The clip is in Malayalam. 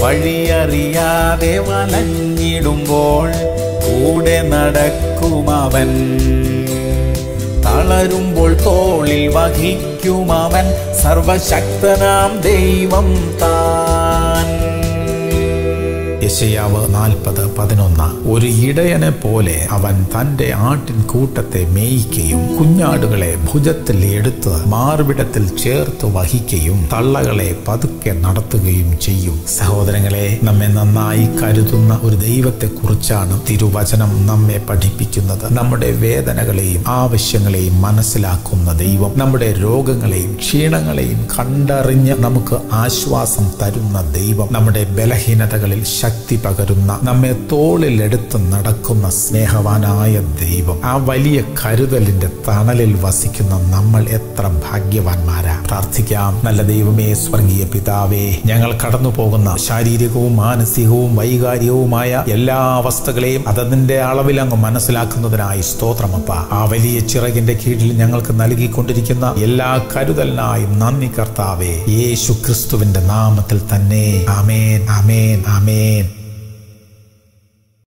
വഴിയറിയാതെ വലഞ്ഞിടുമ്പോൾ കൂടെ നടക്കുമവൻ തളരുമ്പോൾ തോളിൽ വഹിക്കുമവൻ സർവശക്തനാം ദൈവം താൻ യശയാവ് നാൽപ്പത് പതിനൊന്ന് ഒരു ഇടയനെ പോലെ അവൻ തന്റെ ആട്ടിൻ കൂട്ടത്തെ മേയിക്കുകയും കുഞ്ഞാടുകളെ ഭുജത്തിൽ എടുത്ത് മാർവിടത്തിൽ ചേർത്ത് വഹിക്കുകയും തള്ളകളെ പതുക്കെ നടത്തുകയും ചെയ്യും സഹോദരങ്ങളെ നമ്മെ നന്നായി കരുതുന്ന ഒരു ദൈവത്തെ കുറിച്ചാണ് തിരുവചനം നമ്മെ പഠിപ്പിക്കുന്നത് നമ്മുടെ വേദനകളെയും ആവശ്യങ്ങളെയും മനസ്സിലാക്കുന്ന ദൈവം നമ്മുടെ രോഗങ്ങളെയും ക്ഷീണങ്ങളെയും കണ്ടറിഞ്ഞ് നമുക്ക് ആശ്വാസം തരുന്ന ദൈവം നമ്മുടെ ബലഹീനതകളിൽ ശക്തി പകരുന്ന നമ്മെ തോളിലെടുത്ത് നടക്കുന്ന സ്നേഹവാനായ ദൈവം ആ വലിയ കരുതലിന്റെ തണലിൽ വസിക്കുന്ന നമ്മൾ എത്ര ഭാഗ്യവാന്മാരാ പ്രാർത്ഥിക്കാം നല്ല ദൈവമേ സ്വർഗീയ പിതാവേ ഞങ്ങൾ കടന്നു പോകുന്ന ശാരീരികവും മാനസികവും വൈകാരികവുമായ എല്ലാ അവസ്ഥകളെയും അതതിന്റെ അളവിൽ അങ്ങ് മനസ്സിലാക്കുന്നതിനായി സ്തോത്രമപ്പ ആ വലിയ ചിറകിന്റെ കീഴിൽ ഞങ്ങൾക്ക് നൽകിക്കൊണ്ടിരിക്കുന്ന എല്ലാ കരുതലിനായും നന്ദി കർത്താവേ യേശു ക്രിസ്തുവിന്റെ നാമത്തിൽ തന്നെ ആമേൻ ആമേൻ ആമേൻ